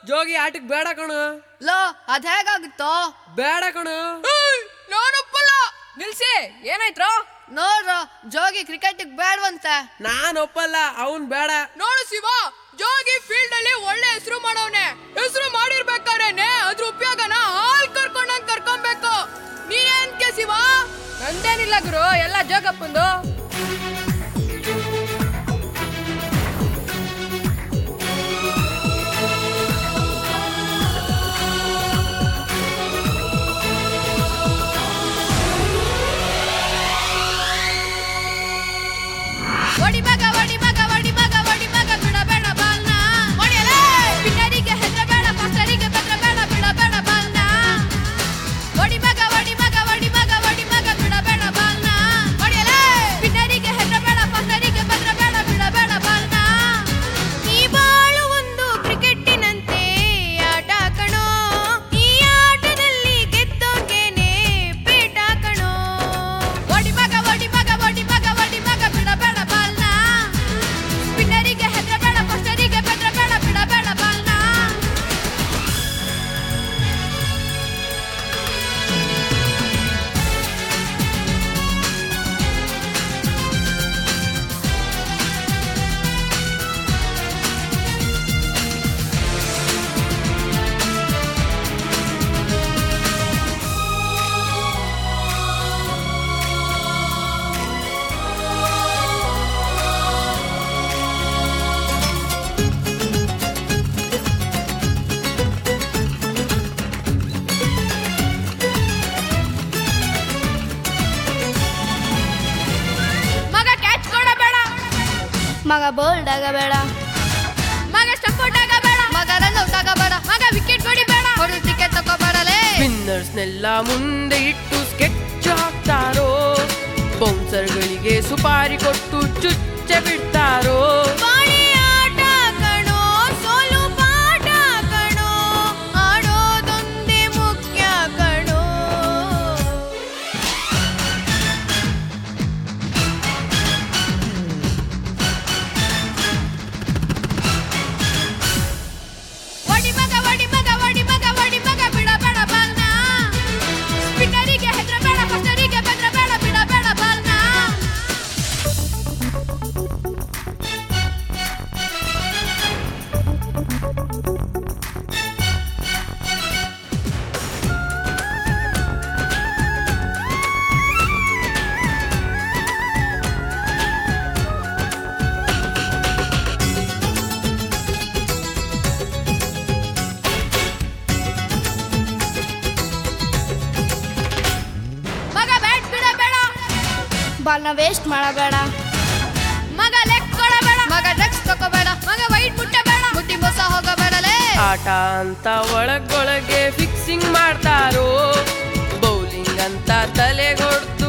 ಜೋಗಿ ಆಟಕ್ ಬೇಡ ಕಣು ಲೋ ಅದ್ ಹೇಗಾಗುತ್ತೋ ಬೇಡ ಕಣು ನಾನೊಪ್ಪಲ್ಲ ನಿಲ್ಸಿ ಏನಾಯ್ತ್ರೋ ನೋಡ್ರೋ ಜೋಗಿ ಕ್ರಿಕೆಟ್ ಬೇಡವಂತೆ ನಾನ್ ಒಪ್ಪಲ್ಲ ಅವನ್ ಬೇಡ ನೋಡು ಶಿವ ಜೋಗಿ ಫೀಲ್ಡ್ ಅಲ್ಲಿ ಒಳ್ಳೆ ಹೆಸರು ಮಾಡವ್ನೆ ಹೆಸರು ಮಾಡಿರ್ಬೇಕಾರೇನೆ ಅದ್ರ ಉಪಯೋಗನ ಹಾಲ್ ಕರ್ಕೊಂಡಂಗ್ ಕರ್ಕೊಂಬೇಕು ನೀನೇನ್ಕೆ ಶಿವ ನಂದೇನಿಲ್ಲ ಗುರು ಎಲ್ಲ ಜೋಗಪ್ಪಂದು ಒಡಿ ಮಗ ಒಡಿ ಮಗ ಒಡಿ ಮಗ ಒಡಿ ಮಗ ಬಿಡಬೇಡ ಬಾಲ್ನ ಒಡಿಯಲೇ ಪಿನ್ನರಿಗೆ ಹೆದರಬೇಡ ಮಾಸ್ಟರಿಗೆ ಬೆದರಬೇಡ ಬಿಡಬೇಡ ಬಾಲ್ನ ಒಡಿ ಮಗ ಒಡಿ ಮಗ ಒಡಿ ಮಗ ಒಡಿ ಮಗ ಬಿಡಬೇಡ ಬಾಲ್ನ ಒಡಿಯಲೇ ಪಿನ್ನರಿಗೆ ಹೆದರಬೇಡ ಮಾಸ್ಟರಿಗೆ ಬೆದರಬೇಡ ಬಿಡಬೇಡ ಬಾಲ್ನ ಈ ಬಾಳು ಒಂದು ಕ್ರಿಕೆಟ್ಟಿನಂತೆ ಆಟ ಕಣೋ ಈ ಆಟದಲ್ಲಿ ಗೆದ್ದೋರ್ಗೇನೆ ಪೇಟ ಕಣೋ ಒಡಿ ಮಗ ಒಡಿ ಮಗ ಒಡಿ ಮಗ ಒಡಿ ಮಗ ಬಿಡಬೇಡ ಬಾಲ್ನ ಸ್ಪಿನ್ನರಿಗೆ ಹೆದರಬೇಡ ಫಸ್ಟರಿಗೆ ಬೆದರಬೇಡ ಬಿಡಬೇಡ ಬಾಲ್ನ ಮಗ ಕ್ಯಾಚ್ ಕೊಡಬೇಡ ಮಗ ಬೋಲ್ಡ್ ಆಗಬೇಡ ಮಗ ಸ್ಟಂಪೌಟ್ ಆಗಬೇಡ ಮಗ ರನ್ ಔಟ್ ಆಗಬೇಡ ಮಗ ವಿಕೆಟ್ ಹೊಡಿಬೇಡ ಹೊಡಿ ಟಿಕೆಟ್ ತಗೋಬೇಡಲೇ ಸ್ಪಿನ್ನರ್ಸ್ನೆಲ್ಲ ಮುಂದೆ ಇಟ್ಟು ಸ್ಕೆಚ್ ಹಾಕ್ತಾರೋ ಬೌನ್ಸರ್ಗಳಿಗೆ ಸುಪಾರಿ ಕೊಟ್ಟು ಚುಚ್ಚ ಬಿಡ್ತಾರೋ ಬಾಳಿ ಆಟ ಕಣೋ ಸೋಲು ಪಾಠ ಕಣೋ ಆಡೋದೊಂದೇ ಮುಖ್ಯ ಕಣೋ ಒಡಿ ಮಗ ಒಡಿ ಮಗ ಒಡಿ ಮಗ ಒಡಿ ಮಗ ಬಿಡಬೇಡ ಬಾಲ್ನ ಸ್ಪಿನ್ನರಿಗೆ ಹೆದರಬೇಡ ಫಸ್ಟರಿಗೆ ಬೆದರಬೇಡ ಬಿಡಬೇಡ ಬಾಲ್ನ ಮಗ ಬ್ಯಾಟ್ ಬಿಡಬೇಡ ಬಾಲ್ನ ವೇಸ್ಟ್ ಮಾಡಬೇಡ ಮಗ ಲೆಗ್ ಕೊಡಬೇಡ ಮಗ ಡ್ರಗ್ಸ್ ತಗೋಬೇಡ ಮಗ ವೈಟ್ ಮುಟ್ಟಬೇಡ ಮುಟ್ಟಿ ಮೋಸ ಹೋಗಬೇಡಲೇ ಆಟ ಅಂತ ಒಳಗೊಳಗೆ ಫಿಕ್ಸಿಂಗ್ ಮಾಡ್ತಾರೋ ಬೌಲಿಂಗ್ ಅಂತ ತಲೆಗೊಡ್ತು